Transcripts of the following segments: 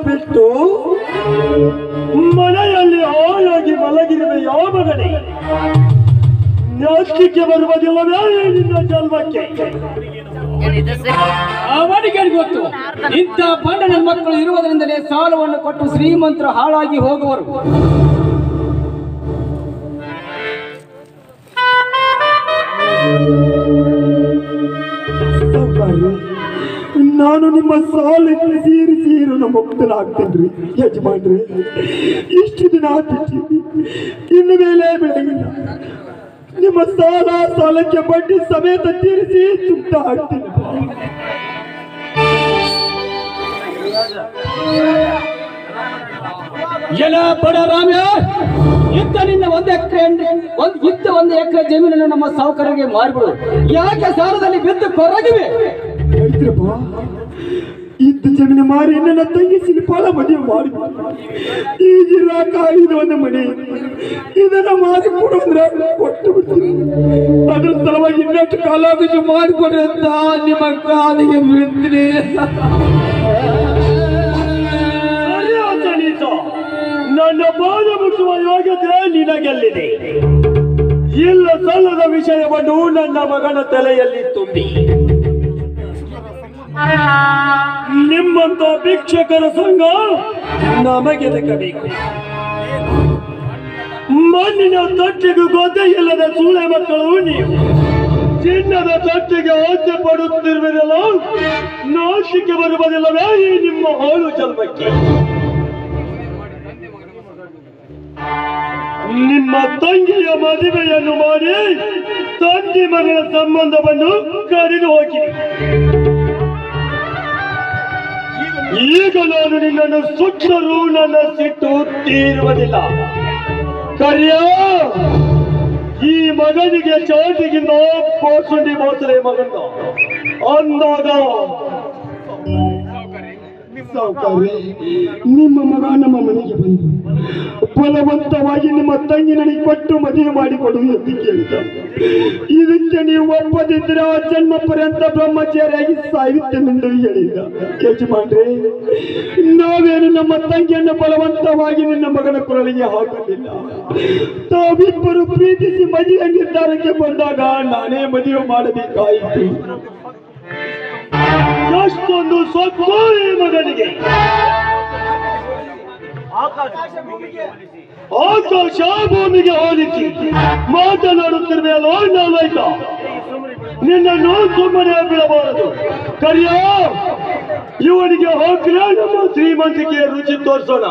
ಬಿಟ್ಟು ಮನೆಯಲ್ಲಿ ಹಾಯಾಗಿ ಮಲಗಿರುವ ಯಾವ ಮಗನೇ ನಾಚಿಕೆ ಬರುವುದಿಲ್ಲವೇ ನಿನ್ನ ಜನ್ಮಕ್ಕೆ ಅವನಿಗೆ ಗೊತ್ತು ಇಂಥ ಬಂಡನ ಮಕ್ಕಳು ಇರುವುದರಿಂದಲೇ ಸಾಲವನ್ನು ಕೊಟ್ಟು ಶ್ರೀಮಂತರು ಹಾಳಾಗಿ ಹೋಗುವರು ಸಾವ್ಕಾರ್ರೆ, ನಾನು ನಿಮ್ಮ ಸಾಲಕ್ಕೆ ಸೇರಿ ಸೇರು ನಮ್ಮ ಮುಕ್ತನಾಗ್ತೇನ್ರಿ ಯಜಮಾನ್ರಿ ಇಷ್ಟು ದಿನ ಆತಿತ್ತು ಇನ್ನು ಮೇಲೆ ಬೆಳಗಿಲ್ಲ ನಿಮ್ಮ ಸಾಲ ಸಾಲಕ್ಕೆ ಬಡ್ಡಿ ಸಮೇತ ತೀರಿಸಿ ಸುತ್ತ ಆಗ್ತೀನಿ ಎಲ ಬಡ ರಾಮ್ಯ ಇದ್ದ ನಿನ್ನ ಒಂದು ಎಕರೆ ಒಂದು ಇದ್ದ ಒಂದು ಎಕರೆ ಜಮೀನನ್ನು ನಮ್ಮ ಸಾಹುಕಾರರಿಗೆ ಮಾರಿಬಿಡು ಯಾಕೆ ಸಾಲದಲ್ಲಿ ಬಿದ್ದು ಕೊರಗಿವೆ ಆಯ್ತ್ರಪ್ಪ ಇದ್ದ ಜಮೀನು ಮಾರಿ ನನ್ನ ತಂಗಿ ಶಿಲ್ಪಾಲ ಮದುವೆ ಮಾಡಿ ಈಗಿರಾಕ ಇದು ಒಂದು ಮನೆ ಇದನ್ನ ಮಾರಿ ಕೊಡು ಅಂದ್ರೆ ಕೊಟ್ಟು ಬಿಡ್ತೀನಿ ಅದ್ರ ಸಲುವಾಗಿ ಇನ್ನಷ್ಟು ಕಾಲಾವಕಾಶ ಮಾಡಿಕೊಡ್ರಿ ಅಂತ ನಿಮ್ಮ ಕಾಲಿಗೆ ಬೀಳ್ತೀನಿ ನನ್ನ ಬಾಧ ಮುಟ್ಟುವ ಯೋಗ್ಯತೆ ನಿನಗೆಲ್ಲಿದೆ ಇಲ್ಲ ಸಲ್ಲದ ವಿಷಯವನ್ನು ನನ್ನ ಮಗನ ತಲೆಯಲ್ಲಿ ತುಂಬಿ ನಿಮ್ಮಂತ ಭಿಕ್ಷಕರ ಸಂಘ ನಮಗೆ ಬೇಕು ಮಣ್ಣಿನ ತಟ್ಟಿಗೂ ಗೊತ್ತೇ ಇಲ್ಲದ ಸೂಳೆ ಮಕ್ಕಳು ನೀವು ಚಿನ್ನದ ತಟ್ಟಿಗೆ ಆಸೆ ಪಡುತ್ತಿರುವಿರಲ್ಲ ನಾಶಕ್ಕೆ ಬರುವುದಿಲ್ಲವೇ ಈ ನಿಮ್ಮ ಹಾಳು ಜನ್ಮಕ್ಕೆ ನಿಮ್ಮ ತಂಗಿಯ ಮದುವೆಯನ್ನು ಮಾಡಿ ತಂಗಿ ಮಗಳ ಸಂಬಂಧವನ್ನು ಕಡಿದು ಹೋಗಿ ಈಗ ನಾನು ನಿನ್ನನ್ನು ಸುಟ್ಟರೂ ನನ್ನ ಸಿಟ್ಟು ತೀರುವುದಿಲ್ಲ ಕರ್ಯ ಈ ಮಗನಿಗೆ ಚಾಟಿಗಿಂತ ಪೋಷಣೆ ಮೋಸಲೆ ಮಗನ ಅಂದಾಗ ಸಾವುಕಾರ್ರೆ, ನಿಮ್ಮ ಮಗ ನಮ್ಮ ಮನೆಗೆ ಬಂದು ಬಲವಂತವಾಗಿ ನಿಮ್ಮ ತಂಗಿ ನನಗೆ ಕೊಟ್ಟು ಮದುವೆ ಮಾಡಿಕೊಡು ಎಂದು ಕೇಳಿದ ಇದಕ್ಕೆ ನೀವು ಒಪ್ಪದಿದ್ದರೆ ಆ ಜನ್ಮ ಪರ್ಯಂತ ಬ್ರಹ್ಮಚಾರಿಯಾಗಿ ಸಾಯುತ್ತೇನೆಂದು ಹೇಳಿದ ಯಜಮಾನ್ರೆ ನಾವೇನು ನಮ್ಮ ತಂಗಿಯನ್ನು ಬಲವಂತವಾಗಿ ನಿನ್ನ ಮಗನ ಕೊರಳಿಗೆ ಹಾಕಲಿಲ್ಲ ತಾವಿಬ್ಬರು ಪ್ರೀತಿಸಿ ಮದುವೆ ನಿರ್ಧಾರಕ್ಕೆ ಬಂದಾಗ ನಾನೇ ಮದುವೆ ಮಾಡಬೇಕಾಯಿತು ಎಷ್ಟೊಂದು ಸೊಕ್ಕು ಈ ಮಗನಿಗೆ ಆಕಾಶ ಭೂಮಿಗೆ ಹೋಲಿಸಿ ಮಾತನಾಡುತ್ತಿರ್ಬೇಕೋ ನಾನಾಯ್ತ ನಿನ್ನನ್ನು ಸುಮ್ಮನೆ ಬಿಡಬಾರದು ಕರಿಯ ಇವನಿಗೆ ಹೋಗ್ರೆ ನಮ್ಮ ಶ್ರೀಮಂತಿಕೆಯ ರುಚಿ ತೋರಿಸೋಣ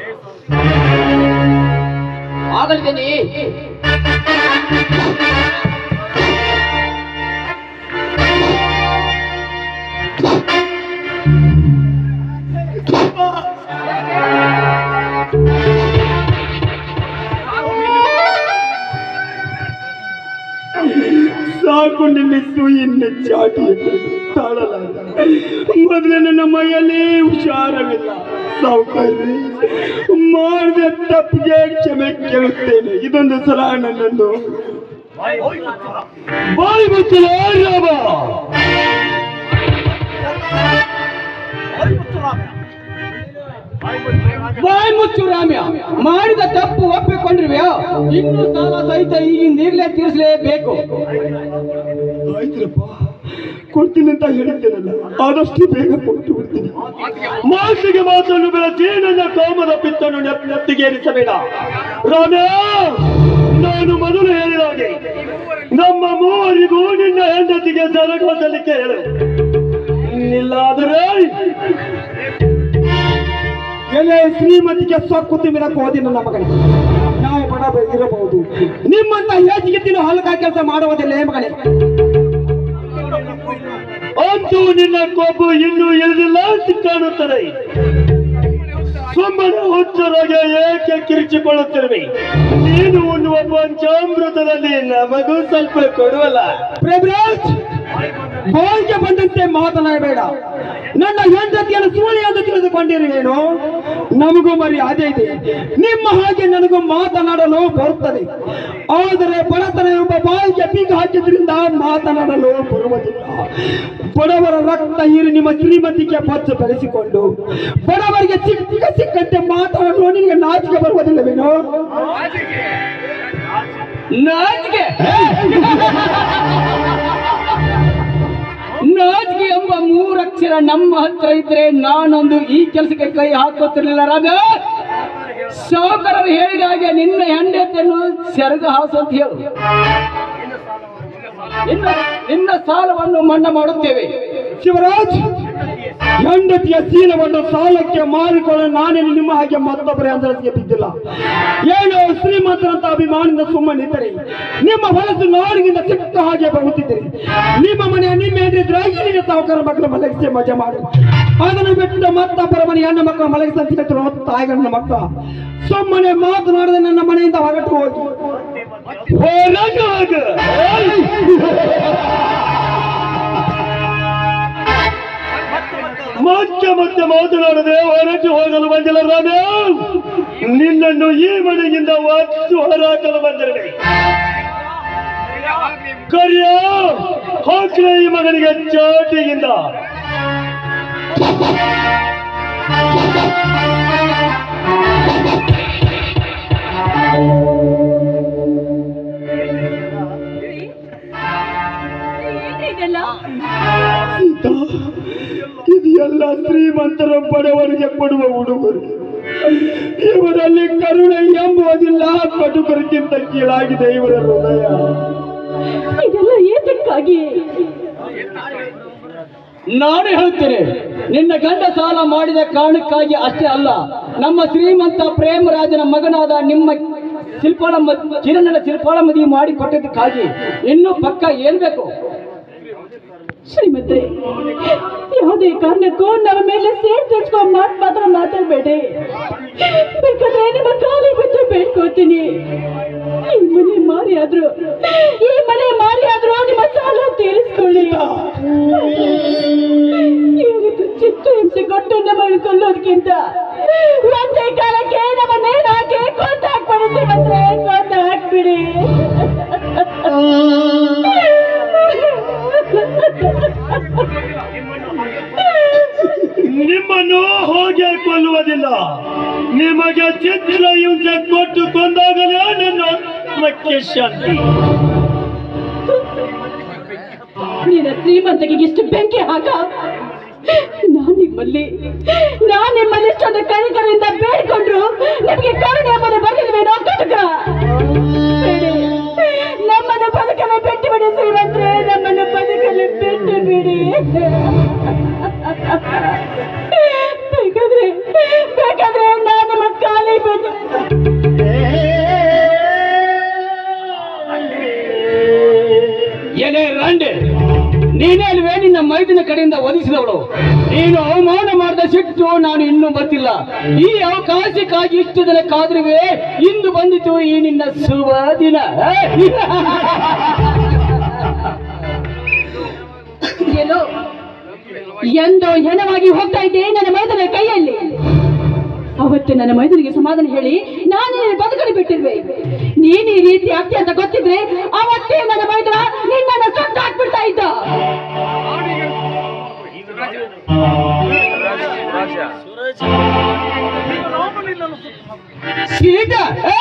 ಆಗಲ್ದೇನೆ ಸಾಕು ನಿಲ್ಲಿಸು ಇನ್ನು ಚಾಟಿ ತಾಳಲಾರ ಮೊದಲೇ ನನ್ನ ಮೈಯಲ್ಲಿ ಹುಷಾರವಿಲ್ಲ ಸಾವುಕಾರ್ರಿ ಮಾಡಿದ ತಪ್ಪಿಗೆ ಕ್ಷಮೆ ಕೇಳುತ್ತೇನೆ ಇದೊಂದು ಸಲ ನನ್ನನ್ನು ಬಾಯಿ ಮುಚ್ಚಲ ರಾಮ ಬಾಯ್ ಮುಚ್ಚು ರಾಮ್ಯ ಮಾಡಿದ ತಪ್ಪು ಒಪ್ಪಿಕೊಂಡಿರುವೆಯೋ ಇನ್ನು ಸಾಲ ಸಹಿತ ಈಗಿಂದ ಈಗಲೇ ತೀರಿಸಲೇಬೇಕು ಆಯ್ತ್ರಪ್ಪ ಕೊಡ್ತೀನಿ ಅಂತ ಹೇಳಿದ್ದೇನಲ್ಲ ಆದಷ್ಟು ಬೇಗ ಕೊಟ್ಟು ಬಿಡ್ತೀನಿ ಮಾಸಿಗೆ ಮಾತನ್ನು ಬೆಳೆಸಿ ನನ್ನ ಕಾಮದ ಪಿತ್ತನ್ನು ನೆಪ್- ನೆತ್ತಿಗೇರಿಸಬೇಡ ರಾಮ ನಾನು ಮೊದಲು ಹೇಳಿದ ಹಾಗೆ ನಮ್ಮ ಮೂವರಿಗೂ ನಿನ್ನ ಹೆಂಡತಿಗೆ ಸರಗೋಸಲಿಕ್ಕೆ ಹೇಳು ಇಲ್ಲಾದರೆ ಎಲೆ ಶ್ರೀಮತಿಗೆ ಸೊಕ್ಕು ತಿಮ್ಮಿರಕ್ಕೆ ಹೋದಿ ನನ್ನ ಮಗನಿಗೆ ನಾವು ಬಡ ಇರಬಹುದು ನಿಮ್ಮಂತ ಹೇಸಿಗೆ ತಿನ್ನು ಹಲಕ ಕೆಲಸ ಮಾಡುವುದಿಲ್ಲ ಏ ಮಗನೇ ಅಂತೂ ನಿನ್ನ ಕೊಬ್ಬು ಇನ್ನೂ ಇಳಿದಿಲ್ಲ ಅಂತ ಕಾಣುತ್ತದೆ ಸುಮ್ಮನೆ ಹುಚ್ಚರಾಗೆ ಏಕೆ ಕಿರಿಚಿಕೊಳ್ಳುತ್ತಿರುವೆ ನೀನು ಉಣ್ಣುವ ಪಂಚಾಮೃತದಲ್ಲಿ ನಮಗೂ ಸ್ವಲ್ಪ ಕೊಡುವಲ್ಲ ಪ್ರಭರಾಜ್ ಬಾಯಿಗೆ ಬಂದಂತೆ ಮಾತನಾಡಬೇಡ ನನ್ನ ಹೆಂಡತಿಯನ್ನು ಸೂಳಿ ಎಂದು ತಿಳಿದುಕೊಂಡಿರುವೇನು ನಮಗೂ ಮರಿ ಅದೇ ಇದೆ ನಿಮ್ಮ ಹಾಗೆ ನನಗೂ ಮಾತನಾಡಲು ಬರುತ್ತದೆ ಆದರೆ ಬಡತನ ಎಂಬ ಬಾಯಿಗೆ ಬೀಗ ಹಾಕಿದ್ರಿಂದ ಮಾತನಾಡಲು ಬರುವುದಿಲ್ಲ ಬಡವರ ರಕ್ತ ಹೀರಿ ನಿಮ್ಮ ಶ್ರೀಮತಿಗೆ ಪಚ್ಚು ಬೆಳೆಸಿಕೊಂಡು ಬಡವರಿಗೆ ಸಿಕ್ಕ ಸಿಕ್ಕಂತೆ ಮಾತನಾಡಲು ನಿನಗೆ ನಾಚಿಕೆ ಬರುವುದಿಲ್ಲವೇನೋ ನಾಚಿಕೆ ನಾಚಿಕೆ ಎಂಬ ಮೂರಕ್ಷರ ನಮ್ಮ ಹತ್ರ ಇದ್ರೆ ನಾನೊಂದು ಈ ಕೆಲಸಕ್ಕೆ ಕೈ ಹಾಕುತ್ತಿರಲಿಲ್ಲ ರಾಜ ಸಾವುಕಾರರು ಹೇಳಿದ ಹಾಗೆ ನಿನ್ನ ಹೆಂಡತಿಯನ್ನು ಸೆರಗ ಹಾಸು ಅಂತ ಹೇಳು ನಿನ್ನ ನಿನ್ನ ಸಾಲವನ್ನು ಮನ್ನಾ ಮಾಡುತ್ತೇವೆ ಶಿವರಾಜ್ ಹೆಂಡತಿಯ ಚೀಲವನ್ನು ಸಾಲಕ್ಕೆ ಮಾರಿಕೊಳ್ಳಲು ನಾನೇನು ನಿಮ್ಮ ಹಾಗೆ ಮತ್ತೊಬ್ಬರ ಅಂದರಕ್ಕೆ ಬಿದ್ದಿಲ್ಲ ಏನೋ ಶ್ರೀಮಂತರಂತ ಅಭಿಮಾನದಿಂದ ಸುಮ್ಮನಿದ್ದರೆ ನಿಮ್ಮ ಹೊಲಸು ನಾಡಿಗಿಂತ ಸಿಕ್ಕ ಹಾಗೆ ಬರುತ್ತಿದ್ದೀರಿ ನಿಮ್ಮ ಮನೆಯ ನಿಮ್ಮ ಹೆಂಡ್ರಿದ್ರಾಗಿ ನಿನ್ನ ಸಾವುಕಾರ ಮಕ್ಕಳು ಮಲಗಿಸಿ ಮಜಾ ಮಾಡು ಅದನ್ನು ಬಿಟ್ಟು ಮತ್ತೊಬ್ಬರ ಮನೆ ಹೆಣ್ಣು ಮಕ್ಕಳು ಮಲಗಿಸಿ ಅಂತ ಹೇಳ್ತಿರೋ ತಾಯಿಗಣ್ಣ ಮಕ್ಕಳ ಸುಮ್ಮನೆ ಮಾತನಾಡದೆ ನನ್ನ ಮನೆಯಿಂದ ಹೊರಟು ಹೋಗಿ ಹೊರಗೆ ಹೋಗು. ಮತ್ತೆ ಮತ್ತೆ ಮಾತನಾಡದೆ ಹೊರಟು ಹೋಗಲು ಬಂದಿಲ್ಲ ರಾಮ ನಿನ್ನನ್ನು ಈ ಮನೆಯಿಂದ ಒತ್ತು ಹೊರಾಕಲು ಬಂದಿರಲಿ ಕರಿಯ ಹಾಕ್ರೆ ಈ ಮಗನಿಗೆ ಚಾಟಿಯಿಂದ ಇದೆಲ್ಲ ಸೀತಾ, ಇದು ಎಲ್ಲ ಶ್ರೀಮಂತರ ಬಡವರಿಗೆ ಕೊಡುವ ಉಡುಗೊರೆ ಇವರಲ್ಲಿ ಕರುಣೆ ಎಂಬುವುದಿಲ್ಲ ಕಟುಕರಿಗಿಂತ ಕೀಳಾಗಿದೆ ಇವರ ಹೃದಯ ಇದೆಲ್ಲ ಏತಕ್ಕಾಗಿ ನಾನು ಹೇಳುತ್ತೇನೆ ನಿನ್ನ ಗಂಡ ಸಾಲ ಮಾಡಿದ ಕಾರಣಕ್ಕಾಗಿ ಅಷ್ಟೇ ಅಲ್ಲ ನಮ್ಮ ಶ್ರೀಮಂತ ಪ್ರೇಮರಾಜನ ಮಗನಾದ ನಿಮ್ಮ ಶಿಲ್ಪಾಳ ಮ- ಕಿರಣನ ಶಿಲ್ಪಾಳ ಮದುವೆ ಮಾಡಿ ಕೊಟ್ಟದಕ್ಕಾಗಿ ಇನ್ನು ಪಕ್ಕ ಏನ್ ಬೇಕು ಶ್ರೀಮಂತ್ರಿ ಯಾವುದೇ ಕಾರಣಕ್ಕೂ ನಮ್ಮ ಮೇಲೆ ಸೇರ್ ತೆಚ್ಕೊಂಡ್ ಮಾತ್ ಮಾತ್ರ ಮಾತಾಡ್ಬೇಡಿ ಬೇಕಾದ್ರೆ ನಿಮ್ಮ ಕಾಲಿ ಬಿದ್ದು ಬೇಡ್ಕೋತೀನಿ ಈ ಮನೆ ಮಾರಿ ಆದ್ರು ಈ ಮನೆ ಮಾರಿ ಆದ್ರೂ ನಿಮ್ಮ ಸಾಲ ತೀರಿಸ್ಕೊಳ್ಳಿ ಇವತ್ತು ಚಿತ್ತು ಹಿಂಸೆ ಕೊಟ್ಟು ನಮ್ಮನ್ನು ಕೊಲ್ಲೋದಕ್ಕಿಂತ ಒಂದೇ ಕಾಲಕ್ಕೆ ನಮ್ಮ ನೇಣು ಹಾಕಿ ಕೊಂದ ಹಾಕ್ಬಿಡಿ ಶ್ರೀಮಂತ್ರೆ ಕೊಂದ ಹಾಕ್ಬಿಡಿ ನಿಮ್ಮನ್ನು ಹೋಗಿ ಕೊಲ್ಲುವುದಿಲ್ಲ ನಿಮಗೆ ಚಿತ್ರ ಹಿಂಸೆ ಕೊಟ್ಟು ಕೊಂದಾಗಲೇ ನನ್ನ ಆತ್ಮಕ್ಕೆ ಶಾಂತಿ ನಿನ್ನ ಶ್ರೀಮಂತಿಗೆ ಇಷ್ಟು ಬೆಂಕಿ ಹಾಕ ನಾನ್ ನಿಮ್ಮಲ್ಲಿ ನಾನ್ ನಿಮ್ಮಲ್ಲಿ ಇಷ್ಟೊಂದು ಕನಿಕರಿಂದ ಬೇಡ್ಕೊಂಡ್ರು ನಿಮಗೆ ಕರುಣೆ ಎಂಬುದು ಬರಲಿಲ್ವೇನೋ ಕಟಕ ಬೇಡಿ. ನಮ್ಮನ್ನು ಬದುಕಲು ಬಿಟ್ಟು ಬಿಡಿ ಶ್ರೀಮಂತ್ರೆ ನಮ್ಮನ್ನು ಬದುಕಲು ಬಿಟ್ಟು ಬಿಡಿ ಬೇಕಾದ್ರೆ ಬೇಕಾದ್ರೆ ನಾನು ನಿಮ್ಮ ಕಾಲಿ ಬಿದ್ದು ಏನೇ ರಂಡೆ ನೀನೇ ಅಲ್ವೇ ನಿನ್ನ ಮೈದಿನ ಕಡೆಯಿಂದ ಒದಿಸಿದವಳು ನೀನು ಅವಮಾನ ಮಾಡಿದ ಸಿಟ್ಟು ನಾನು ಇನ್ನೂ ಬರ್ತಿಲ್ಲ ಈ ಅವಕಾಶಕ್ಕಾಗಿ ಇಷ್ಟು ದಿನ ಕಾದ್ರಿವೆ ಇಂದು ಬಂದಿತು ಈ ನಿನ್ನ ಶುಭ ದಿನ ಏನೋ ಎಂದೋ ಹೆಣವಾಗಿ ಹೋಗ್ತಾ ಇದ್ದೆ ನನ್ನ ಮೈದನ ಕೈಯಲ್ಲಿ ಅವತ್ತು ನನ್ನ ಮೈದನಿಗೆ ಸಮಾಧಾನ ಹೇಳಿ ನಾನು ನಿನ್ನ ಬದುಕಲು ಬಿಟ್ಟಿರುವೆ ನೀನ್ ಈ ರೀತಿ ಆಗ್ತಿ ಅಂತ ಗೊತ್ತಿದ್ರೆ ಅವತ್ತೇ ನನ್ನ ಮೈದನ ನಿನ್ನನ್ನು ಸೊತ್ತ ಹಾಕ್ಬಿಡ್ತಾ ಇದ್ದ ಸೀತಾ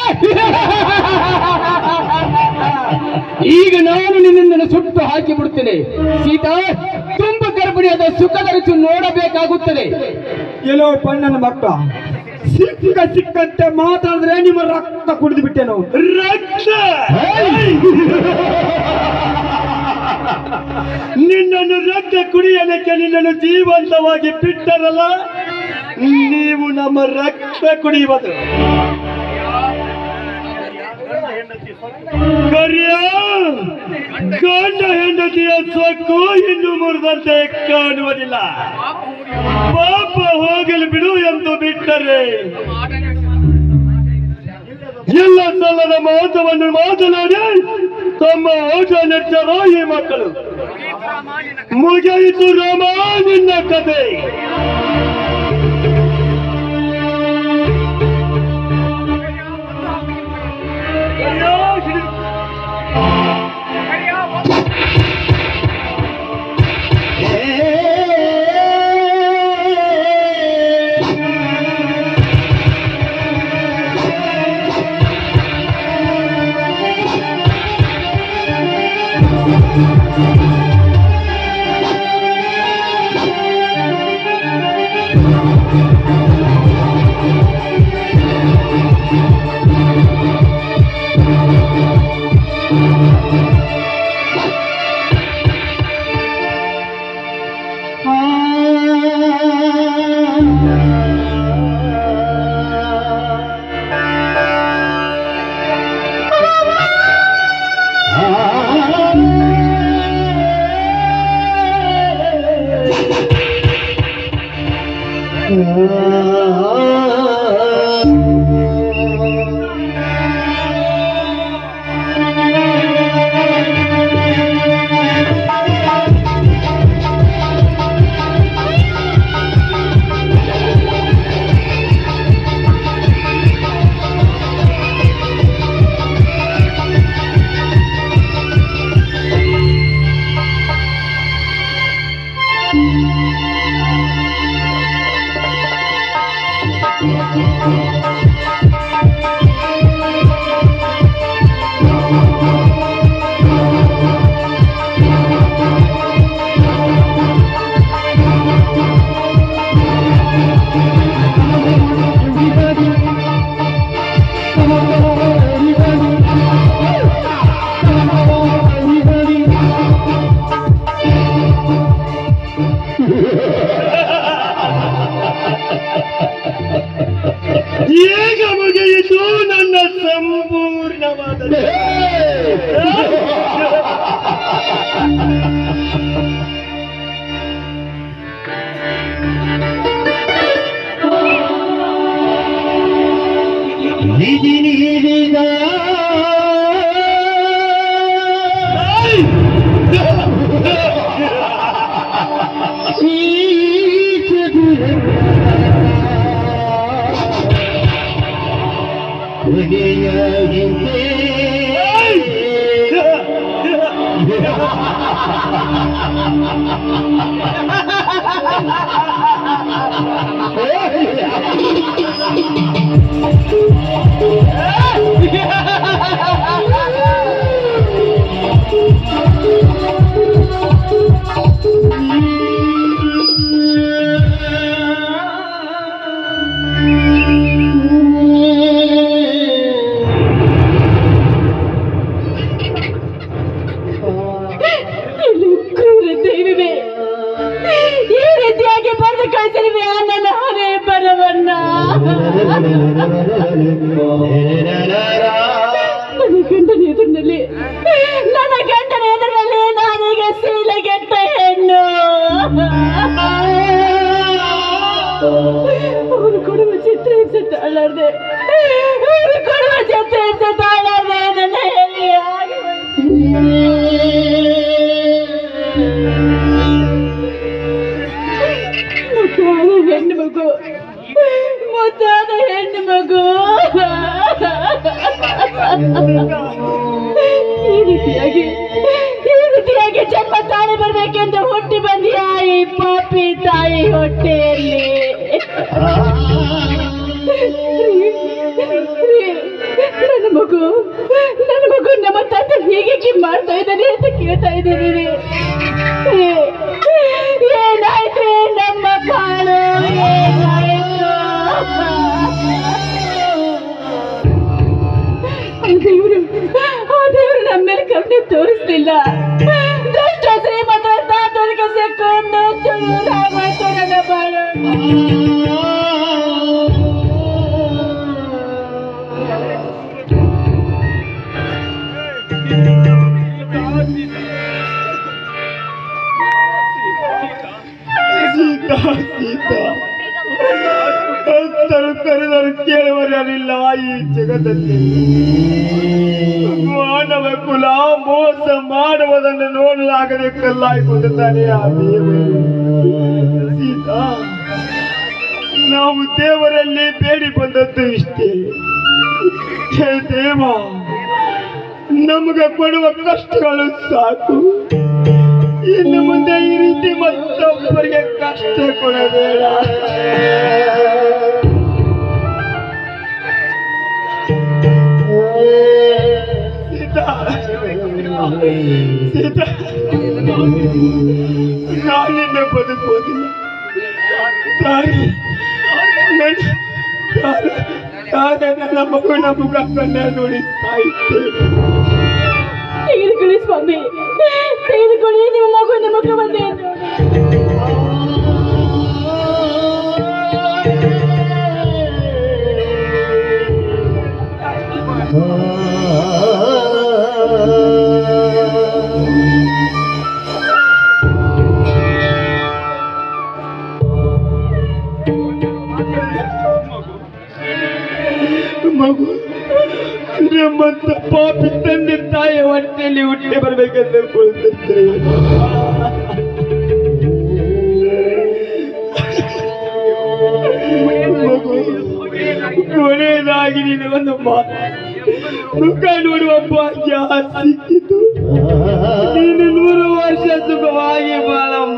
ಈಗ ನಾನು ನಿನ್ನನ್ನು ಸುಟ್ಟು ಹಾಕಿ ಬಿಡುತ್ತೇನೆ ಸೀತಾ ತುಂಬ ಗರ್ಭಿಣಿಯಾದ ಸುಖದ ರುಚಿ ನೋಡಬೇಕಾಗುತ್ತದೆ ಎಲ್ಲೋ ಪಣ್ಣನ ಮಕ್ಕ ಸಿಕ್ಕ ಸಿಕ್ಕಂತೆ ಮಾತಾಡಿದ್ರೆ ನಿಮ್ಮ ರಕ್ತ ಕುಡಿದು ಬಿಟ್ಟೆನು ರಕ್ತ ನಿನ್ನನ್ನು ರಕ್ತ ಕುಡಿಯಲಿಕ್ಕೆ ನಿನ್ನನ್ನು ಜೀವಂತವಾಗಿ ಬಿಟ್ಟರಲ್ಲ ನೀವು ನಮ್ಮ ರಕ್ತ ಕುಡಿಯುವುದು ಕರಿಯ ಗಂಡ ಹೆಂಡತಿಯ ಸೊಕ್ಕು ಇನ್ನು ಮುರಿದಂತೆ ಕಾಣುವುದಿಲ್ಲ ಪಾಪ ಹೋಗಲು ಬಿಡು ಎಂದು ಬಿಟ್ಟರೆ ಎಲ್ಲ ಸಲ್ಲದ ಮಾತವನ್ನು ಮಾತನಾಡಿ ತಮ್ಮ ಓಟ ನೆಚ್ಚರೋ ಈ ಮಕ್ಕಳು ಮುಗಿಯಿತು ರಾಮ ನಿನ್ನ ಕತೆ ಈಗ ಮುಗಿಯಿತು ನನ್ನ ಸಂಪೂರ್ಣವಾದ ನಿಧಿ ನೀಡಿದ ಇಲ್ಲಿ ಕ್ರೂರ ದೈವವೇ ಈ ರೀತಿಯಾಗಿ ಬರೆದು ಕಳಿಸಿರುವೆ ಆ ನನ್ನ ಹಣೆ ಬರವನ್ನ ನನ್ನ ಗಂಡನ ಎದುರಿನಲ್ಲಿ ನನ್ನ ಗಂಡನ ಎದುರಿನಲ್ಲಿ ನಾನೀಗ ಶೀಲಗೆಟ್ಟ ಹೆಣ್ಣು ಅವರು ಕೊಡುವ ಚಿತ್ರ ಹಿಂಸೆ ತಾಳಾರ್ದೆ ಅವರು ಕೊಡುವ ಚಿತ್ರ ಹಿಂಸೆ ತಾಳಾರ್ದೆ ನನ್ನ ಹೇಳಿ ಮುದ್ದಾದ ಹೆಣ್ಣು ಮಗು ಮುದ್ದಾದ ಹೆಣ್ಣು ಮಗು ಈ ರೀತಿಯಾಗಿ ಈ ರೀತಿಯಾಗಿ ಜನ್ಮ ತಾಳಿ ಬರ್ಬೇಕೆಂದು ಹುಟ್ಟಿ ಬಂದಿಯ ಈ ಪಾಪಿ ತಾಯಿ ಹೊಟ್ಟೆಯಲ್ಲಿ ನನ್ನ ಮಗು ನನ್ನ ಮಗು ನಮ್ಮ ತಂದೆ ಹೀಗೆ ಮಾಡ್ತಾ ಇದ್ದಾನೆ ಅಂತ ಕೇಳ್ತಾ ಇದ್ದೀನಿ ಏನಾಯ್ತು ನಮ್ಮ ಕಾಳು ಏನಾಯ್ತು ಆ ದೇವ್ರು ಆ ದೇವ್ರು ನಮ್ಮ ಮೇಲೆ ಕರುಣೆ ತೋರಿಸ್ಲಿಲ್ಲ ದುಷ್ಟ ಶ್ರೀಮಂತ ತಾತನಿಗೆ ಸಿಕ್ಕೊಂಡು ಚೂರಾಗೋಯ್ತು ನನ್ನ ಬಾಳು ಸೀತಾ ಸೀತಾ ಭಕ್ತರು ಕರೆದರು ಕೇಳುವರಿಲ್ಲ ಈ ಜಗದಲ್ಲಿ ಮಾನ ಮಾನವ ಕುಲ ಮೋಸ ಮಾಡುವುದನ್ನು ನೋಡಲಾಗದೆ ಕಲ್ಲಾಯ್ಕೊಂಡಿದ್ದಾನೆ ಆ ದೇವರು ಸೀತಾ ನಾವು ದೇವರಲ್ಲಿ ಬೇಡಿ ಬಂದದ್ದು ಇಷ್ಟೇ ಹೇ ದೇವ ನಮಗೆ ಕೊಡುವ ಕಷ್ಟಗಳು ಸಾಕು ಇನ್ನು ಮುಂದೆ ಈ ರೀತಿ ಮತ್ತೊಬ್ಬರಿಗೆ ಕಷ್ಟ ಕೊಡಬೇಡ ಸೀತಾ ಸೀತಾ ನಾನಿನ್ನ ಬದುಕುವುದಿಲ್ಲ ತಾಯಿ ನನ್ನ ತಾಯಿ- ತಾಯಿ ನನ್ನ ಮಗುವಿನ ಮುಖ ಕಣ್ಣ ನೋಡಿ ಸಾಯುತ್ತೇನೆ ತೆಗೆದುಕೊಳ್ಳಿ ಸ್ವಾಮಿ ತೆಗೆದುಕೊಳ್ಳಿ ನಿಮ್ಮ ಮಗುವಿನ ಮುಖವನ್ನೇ ನೋಡಿ ಮಗು ನಮ್ಮಂತ ಪಾಪಿ ತಂದೆ ತಾಯಿ ಹೊಟ್ಟೆಯಲ್ಲಿ ಹುಟ್ಟಿ ಬರ್ಬೇಕಂತ ಕೊಳ್ತಿರ್ತೇವೆ ಮಗು ಕೊನೆಯದಾಗಿ ನೀನು ಒಂದು ಮಾತು ಮುಖ ನೋಡುವ ಭಾಗ್ಯ ಸಿಕ್ಕಿತು ನೀನು ನೂರು ವರ್ಷ ಸುಖವಾಗಿ ಬಾಳಮ್ಮ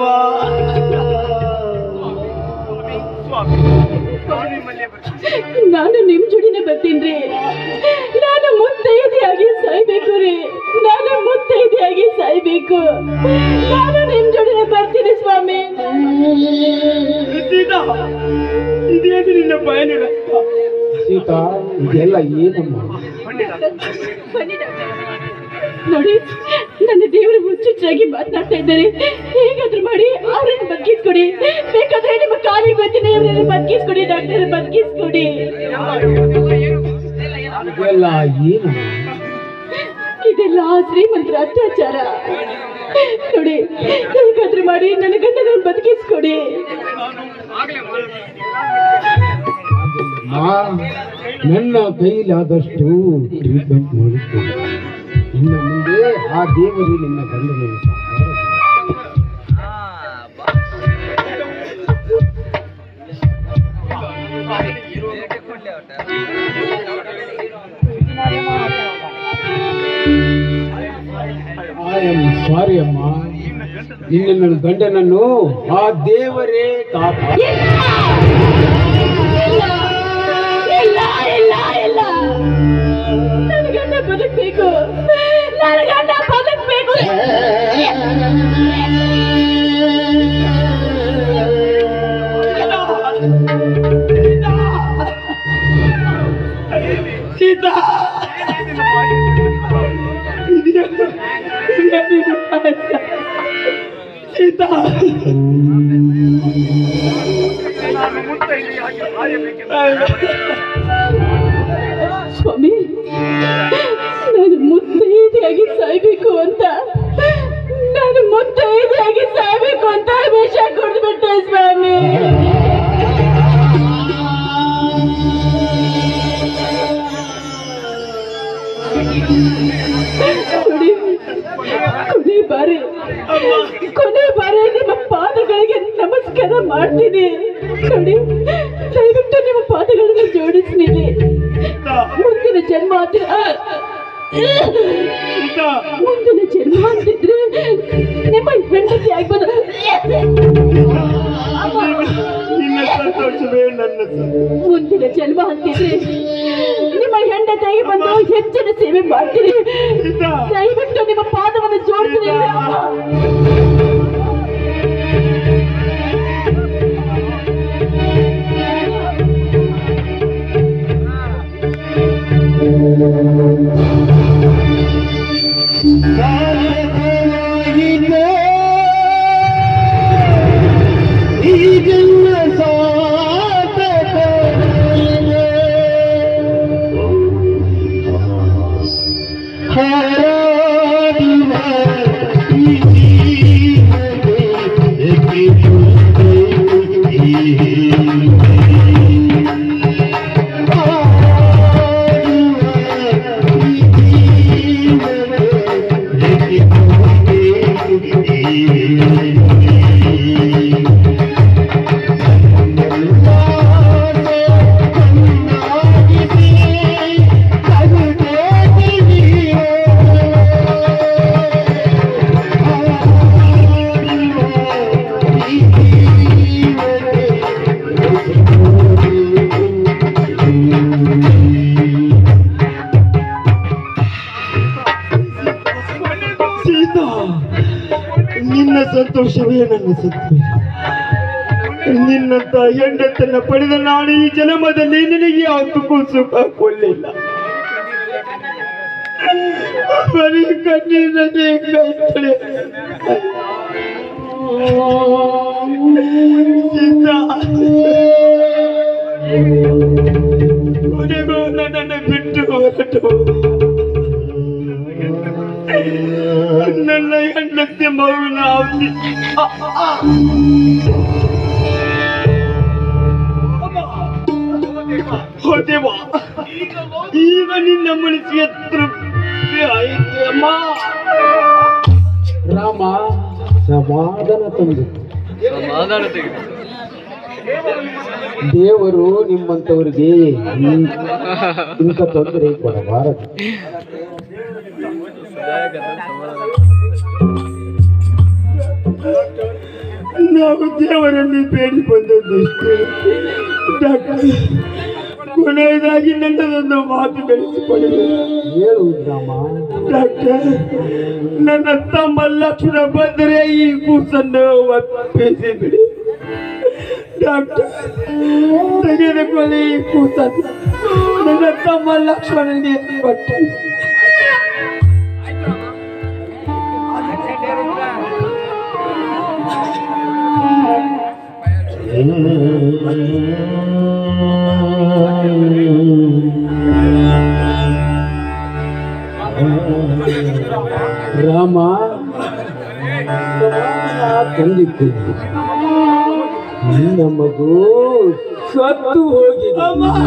ನಾನು ನಿಮ್ ಜೋಡಿನೇ ಬರ್ತೀನಿ ನಾನು ಮುತ್ತೈದೆಯಾಗಿ ಸಾಯ್ಬೇಕು ರೀ ನಾನು ಮುತ್ತೈದೆಯಾಗಿ ಸಾಯ್ಬೇಕು ನಾನು ನಿಮ್ ಜೋಡಿನೇ ಬರ್ತೀನಿ ಸ್ವಾಮಿ ಸೀತಾ ಇದೇನು ನಿನ್ನ ಬಯಲು ರಕ್ತ ಸೀತಾ ಇದೆಲ್ಲ ಏನಮ್ಮ ನೋಡಿ ನನ್ನ ದೇವರು ಹುಚ್ಚುಚ್ಚಾಗಿ ಮಾತನಾಡ್ತಾ ಇದ್ದಾರೆ ಹೇಗಾದ್ರೂ ಮಾಡಿ ಅವ್ರನ್ನ ಬದುಕಿಸ್ಕೊಡಿ ಬೇಕಾದ್ರೆ ನಿಮ್ಮ ಕಾಲಿಗೆ ಬರ್ತೀನಿ ಅವ್ರನ್ನ ಬದುಕಿಸ್ಕೊಡಿ ಡಾಕ್ಟರ್ ಬದುಕಿಸ್ಕೊಡಿ ಇದೆಲ್ಲ ಏನಮ್ಮ ಇದೆಲ್ಲ ಶ್ರೀಮಂತರ ಅತ್ಯಾಚಾರ ನೋಡಿ ಹೇಗಾದ್ರೂ ಮಾಡಿ ನನ್ನ ಗಂಡನ ಬದುಕಿಸ್ಕೊಡಿ ಮಾ ನನ್ನ ಕೈಲಾದಷ್ಟು ಟ್ರೀಟ್ಮೆಂಟ್ ಮಾಡಿದ್ದೇನೆ ಇನ್ನು ಮುಂದೆ ಆ ದೇವರು ನಿನ್ನ ಗಂಡನಿಗೆ ಐ ಆಮ್ ಸಾರಿ ಅಮ್ಮ ನಿನ್ನ ನನ್ನ ಗಂಡನನ್ನು ಆ ದೇವರೇ ಕಾಪಾಡ ಇಲ್ಲ ಇಲ್ಲ ಇಲ್ಲ ಇಲ್ಲ ನನ್ನ ಗಂಡ ಬದುಕ್ಬೇಕು ನನ್ನ ಗಂಡ ಬದುಕ್ಬೇಕು ಸೀತಾ ಇದೇನು- ಇದೇನಿದು ಭಾಗ್ಯ? ಸೀತಾ ಸ್ವಾಮಿ ನಾನು ಮುತ್ತೈದೆಯಾಗಿ ಸಾಯ್ಬೇಕು ಅಂತ ನಾನು ಮುತ್ತೈದೆಯಾಗಿ ಸಾಯ್ಬೇಕು ಅಂತ ವಿಷ ಕುಡಿದ್ಬಿಟ್ಟೆ ಸ್ವಾಮಿ ನೋಡಿ, ಕೊನೆ ಬಾರಿ ಕೊನೆ ಬಾರಿ ನಿಮ್ಮ ಪಾದಗಳಿಗೆ ನಮಸ್ಕಾರ ಮಾಡ್ತೀನಿ ನೋಡಿ ದಯವಿಟ್ಟು ನಿಮ್ಮ ಪಾದಗಳನ್ನ ಜೋಡಿಸ್ತೀನಿ ಮುಂದಿನ ಜನ್ಮ ಅಂತ- ಆ, ಸೀತಾ ಮುಂದಿನ ಜನ್ಮ ಅಂತಿದ್ರೆ ನಿಮ್ಮ ಹೆಂಡತಿ ಆಗ್ಬೋದು ನಿನ್ನ ಸಂತೋಷವೇ ನನ್ನ ಸಂತೋಷ ಮುಂದಿನ ಜನ್ಮ ಅಂತಿದ್ರೆ ನಿಮ್ಮ ಹೆಂಡತಿಯಾಗಿ ಬಂದು ಹೆಚ್ಚಿನ ಸೇವೆ ಮಾಡ್ತೀನಿ ಸೀತಾ ದಯವಿಟ್ಟು ನಿಮ್ಮ ಪಾದವನ್ನು ಜೋಡಿಸ್ತೀನಿ ಆ ಸಂತೋಷವೇ ನನ್ನ ಸತ್ಯ ನಿನ್ನಂತ ಹೆಂಡತನ್ನ ಪಡೆದ ನಾನು ಈ ಜನ್ಮದಲ್ಲಿ ನಿನಗೆ ಯಾವತ್ತಕ್ಕೂ ಸುಖ ಕೊಲ್ಲಿಲ್ಲ ಬರೀ ಕಣ್ಣೀರನ್ನೇ ಕೈ ತೊಳೆ ಸೀತಾ, ಕೊನೆಗೂ ನನ್ನನ್ನು ಬಿಟ್ಟು ಹೊರಟು ಹೋದೆ. ನನ್ನ ಹೆಂಡತಿ ಮಗುವಿನ ಅವಧಿ ಹೋದೆವಾ ಈಗ ನಿನ್ನ ಮನಸ್ಸಿಗೆ ತೃಪ್ತಿ ಆಯಿತು ಅಮ್ಮ ರಾಮ ಸಮಾಧಾನ ತಂದು ದೇವರು ನಿಮ್ಮಂಥವ್ರಿಗೆ ಈ- ಇಂಥ ತೊಂದರೆ ಕೊಡಬಾರದು ನಾವು ದೇವರಲ್ಲಿ ಬೇಡಿ ಬಂದದ್ದು ಇಷ್ಟೇ ಡಾಕ್ಟರ್ ಕೊನೆಯದಾಗಿ ನನ್ನದೊಂದು ಮಾತು ಬೆಳೆಸಿಕೊಳ್ಳಿ ಹೇಳು ರಾಮ ಡಾಕ್ಟರ್ ನನ್ನ ತಮ್ಮ ಲಕ್ಷ್ಮಣ ಬಂದರೆ ಈ ಕೂಸನ್ನು ಒಪ್ಪಿಸಿ ಬಿಡಿ ಡಾಕ್ಟರ್ ತೆಗೆದುಕೊಳ್ಳಿ ಈ ಕೂಸನ್ನು ನನ್ನ ತಮ್ಮ ಲಕ್ಷ್ಮಣನಿಗೆ ಕೊಟ್ಟು ರಾಮ ತಂದಿತ್ತು ನಿನ್ನ ಮಗು ಸತ್ತು ಹೋಗಿದೆ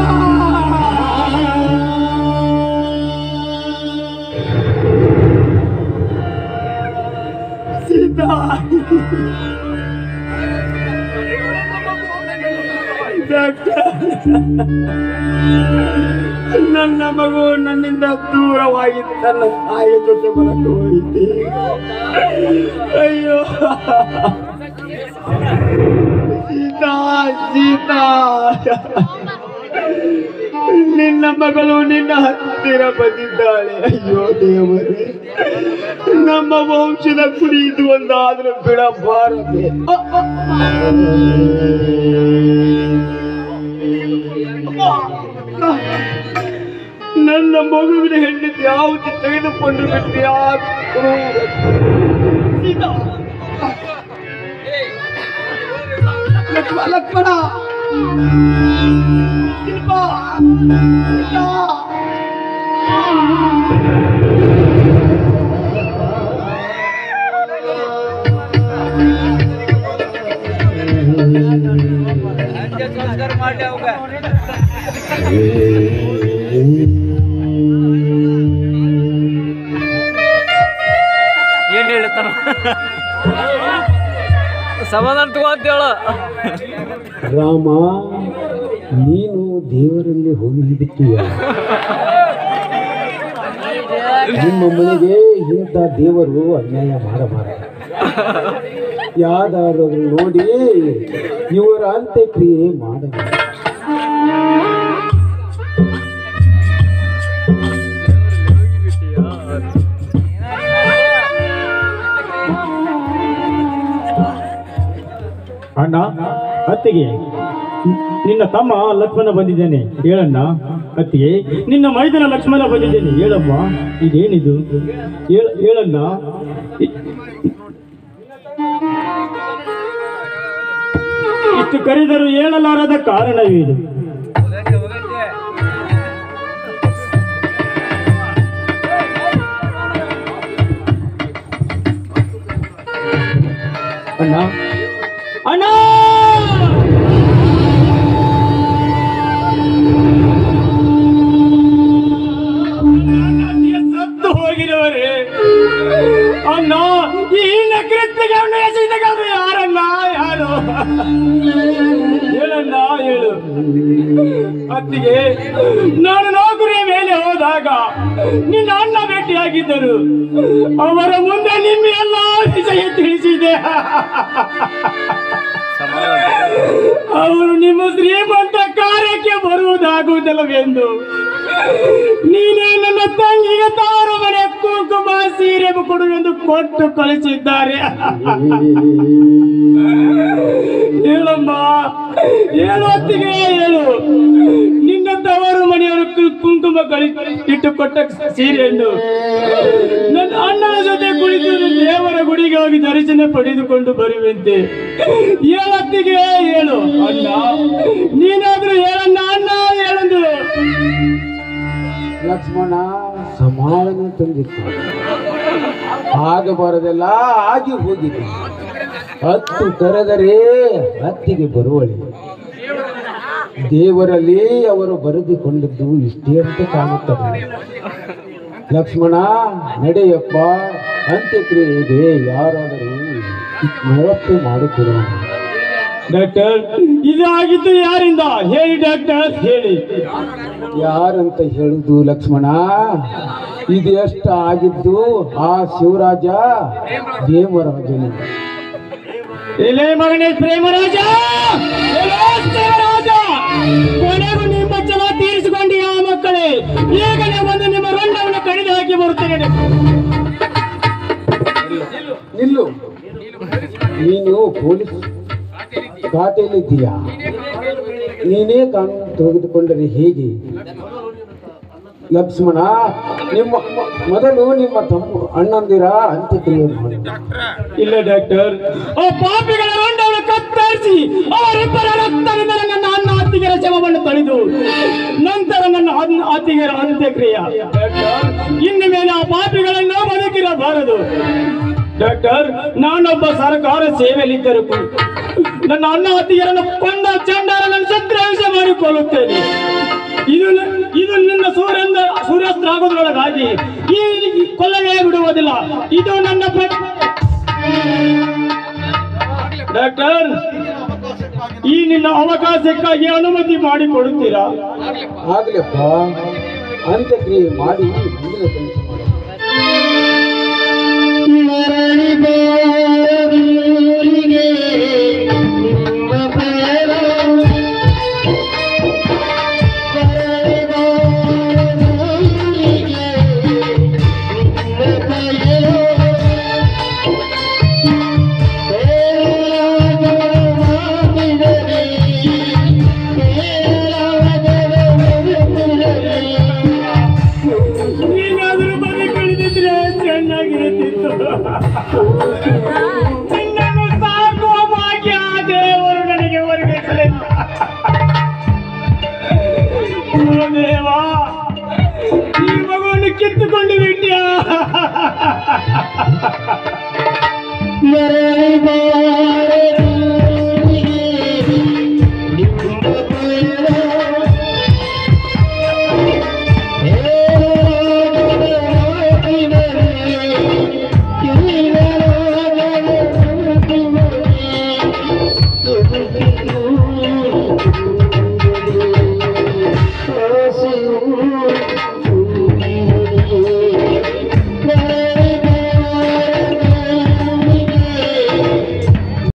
ಸೀತಾ ಡಾಕ್ಟರ್ ನನ್ನ ಮಗು ನನ್ನಿಂದ ದೂರವಾಗಿ ತನ್ನ ತಾಯಿಯ ಜೊತೆ ಹೊರಟು ಹೋಯಿತೆ ಅಯ್ಯೋ ಸೀತಾ ಸೀತಾ ನಿನ್ನ ಮಗಳು ನಿನ್ನ ಹತ್ತಿರ ಬಂದಿದ್ದಾಳೆ ಅಯ್ಯೋ ದೇವರೇ ನಮ್ಮ ವಂಶದ ಕುಡಿ ಇದು ಒಂದಾದ್ರೂ ಬಿಡಬಾರದೆ ನನ್ನ ಮಗುವಿನ ಹೆಂಡತಿ ಯಾವುದು ತೆಗೆದುಕೊಂಡು ಬಿಟ್ಟು ಯಾರು ಸೀತಾ ಲಕ್ಷ್ಮಣ ಲಕ್ಷ್ಮಣ ಶಿಲ್ಪ ಸೀತಾ. ಏನ್ ಹೇಳ್ತಾನ ಸಮಾಧಾನ ತಗೋಂತೇಳ ರಾಮ ನೀನು ದೇವರಲ್ಲಿ ಹೋಗಿಬಿಟ್ಟೀಯ ನಿಮ್ಮ ಮನೆಗೆ ಇಂಥ ದೇವರು ಅನ್ಯಾಯ ಮಾಡಬಾರದು ಯಾವ್ದಾದ್ರು ನೋಡಿ ಇವರ ಅಂತ್ಯಕ್ರಿಯೆ ಮಾಡಬೇಕು ಅಣ್ಣ ಅತ್ತಿಗೆ ನಿನ್ನ ತಮ್ಮ ಲಕ್ಷ್ಮಣ ಬಂದಿದ್ದೇನೆ ಹೇಳಣ್ಣ ಅತ್ತಿಗೆ ನಿನ್ನ ಮೈದನ ಲಕ್ಷ್ಮಣ ಬಂದಿದ್ದೇನೆ ಹೇಳಮ್ಮ ಇದೇನಿದು ಹೇಳ- ಹೇಳಣ್ಣ ಇ- ಇಷ್ಟು ಕರೆದರೂ ಹೇಳಲಾರದ ಕಾರಣವೇನು ಅಣ್ಣ ಅಣ್ಣ ಸತ್ತು ಹೋಗಿರುವರೆ ಅಣ್ಣ ಈ ನಕೃತ್ಯಗೆ ಅವನು ಎಸೆದವರು ಯಾರಣ್ಣ ಯಾರು ಹೇಳಣ್ಣ ಹೇಳು ಅತ್ತಿಗೆ ನಾನು ನೌಕರಿಯ ಮೇಲೆ ಹೋದಾಗ ನಿನ್ನ ಅಣ್ಣ ಭೇಟಿಯಾಗಿದ್ದರು ಅವರ ಮುಂದೆ ನಿಮ್ಮ ಎಲ್ಲ ವಿಷಯ ತಿಳಿಸಿದೆ ಅವರು ನಿಮ್ಮ ಶ್ರೀಮಂತ ಕಾರ್ಯಕ್ಕೆ ಬರುವುದಾಗುವುದಿಲ್ಲವೆಂದು ನೀನೇ ನನ್ನ ತಂಗಿಗೆ ತಾರು ಮನೆ ಕುಂಕುಮ ಸೀರೆ ಕೊಡುವೆಂದು ಕೊಟ್ಟು ಕಳಿಸಿದ್ದಾರೆ ಹೇಳಮ್ಮ ಹೇಳು ಹೊತ್ತಿಗೆ ಹೇಳು ನಿನ್ನ ತವರು ಮನೆಯವರು ಕು- ಕುಂಕುಮ ಕಳಿ ಇಟ್ಟು ಕೊಟ್ಟ ಸೀರೆಯನ್ನು ನನ್ನ ಅಣ್ಣನ ಜೊತೆ ಕುಳಿತು ದೇವರ ಗುಡಿಗೆ ಹೋಗಿ ದರ್ಶನ ಪಡೆದುಕೊಂಡು ಬರುವಂತೆ ಹೇಳತ್ತಿಗೆ ಹೇಳು ಅಣ್ಣ ನೀನಾದ್ರೂ ಹೇಳಣ್ಣ ಅಣ್ಣ ಹೇಳಂದು ಲಕ್ಷ್ಮಣ ಸಮಾಧಾನ ತಂದಿತ್ತು ಆಗಬಾರದೆಲ್ಲ ಆಗಿ ಹೋಗಿದೆ ಹತ್ತು ಕರೆದರೆ ಹತ್ತಿಗೆ ಬರುವಳಿ ದೇವರಲ್ಲಿ ಅವರು ಬರೆದುಕೊಂಡಿದ್ದು ಇಷ್ಟೇ ಅಂತ ಕಾಣುತ್ತದೆ ಲಕ್ಷ್ಮಣ ನಡೆಯಪ್ಪ ಅಂತ್ಯಕ್ರಿಯೆಗೆ ಯಾರಾದರೂ ವ್ಯವಸ್ಥೆ ಮಾಡಿಕೊಡೋಣ ಡಾಕ್ಟರ್ ಇದು ಆಗಿದ್ದು ಯಾರಿಂದ ಹೇಳಿ ಡಾಕ್ಟರ್ ಹೇಳಿ ಯಾರಂತ ಹೇಳುದು ಲಕ್ಷ್ಮಣ ಇದು ಎಷ್ಟು ಆಗಿದ್ದು ಆ ಶಿವರಾಜ ದೇವರಾಜನು ಇಲ್ಲೇ ಮಗನೇ ಪ್ರೇಮರಾಜ ಎಲ್ಲೋ ದೇವರಾಜ ಕೊನೆಗೂ ನಿಮ್ಮ ಛಲ ತೀರಿಸಿಕೊಂಡು ಆ ಮಕ್ಕಳೇ ಈಗಲೇ ಬಂದು ನಿಮ್ಮ ರಂಡವನ್ನು ಕಡಿದು ಹಾಕಿ ಬರುತ್ತೇನೆ ನಿಲ್ಲು ನೀನು ಪೊಲೀಸ್ ಖಾತೆಯಲ್ಲಿದ್ದೀಯಾ ನೀನೇ ಕಾನೂನು ತೆಗೆದುಕೊಂಡರೆ ಹೇಗೆ ಲಕ್ಷ್ಮಣ ನಿಮ್ಮ ಮ- ಮೊದಲು ನಿಮ್ಮ ತಮ್ಮ ಅಣ್ಣಂದಿರ ಅಂತ್ಯಕ್ರಿಯೆ ಮಾಡು ಇಲ್ಲ ಡಾಕ್ಟರ್ ಆ ಪಾಪಿಗಳ ರಂಡವನ್ನು ಕತ್ತರಿಸಿ ಅವರಿಬ್ಬರ ರಕ್ತದಿಂದ ನನ್ನ ಅನ್ನ ಅತ್ತಿಗೆರ ಶವವನ್ನು ತೊಳೆದು ನಂತರ ನನ್ನ ಅನ್ನ ಅತ್ತಿಗೆರ ಅಂತ್ಯಕ್ರಿಯೆ ಡಾಕ್ಟರ್ ಇನ್ನು ಮೇಲೆ ಆ ಪಾಪಿಗಳನ್ನು ಬದುಕಿರಬಾರದು ಡಾಕ್ಟರ್ ನಾನೊಬ್ಬ ಸರ್ಕಾರ ಸೇವೆಯಲ್ಲಿದ್ದರೂ ಕೂಡ ನನ್ನ ಅನ್ನ ಅತ್ತಿಗೆರನ್ನು ಕೊಂದ ಚಂಡಾರನನ್ನು ಸತ್ರಾಂಶ ಮಾಡಿಕೊಳ್ಳುತ್ತೇನೆ ಇದು ನ- ಇದು ನಿನ್ನ ಸೂರ್ಯಂದ ಸೂರ್ಯಾಸ್ತ್ರ ಆಗೋದ್ರೊಳಗಾಗಿ ಈ ಕೊಲ್ಲವೇ ಬಿಡುವುದಿಲ್ಲ ಇದು ನನ್ನ ಪ್ರ- ಡಾಕ್ಟರ್ ಈ ನಿನ್ನ ಅವಕಾಶಕ್ಕಾಗಿ ಅನುಮತಿ ಮಾಡಿಕೊಡುತ್ತೀರಾ ಆಗ್ಲಪ್ಪ ಅಂತ್ಯಕ್ರಿಯೆ ಮಾಡಿ ಮುಂದಿನ ಕೆಲಸ ಮಾಡು ನೀನಾದರೂ ಬದಿ ಕಳಿದಿದ್ರೆ ಚೆನ್ನಾಗಿರುತ್ತಿತ್ತು ನಿನ್ನನ್ನು ಸಾಕುವ ಭಾಗ್ಯ ಆ ದೇವರು ನನಗೆ ಒದಗಿಸಲಿಲ್ಲ ಓ ದೇವಾ ಈ ಮಗುವನ್ನು ಕಿತ್ತುಕೊಂಡು ಬಿಟ್ಟಿಯಾ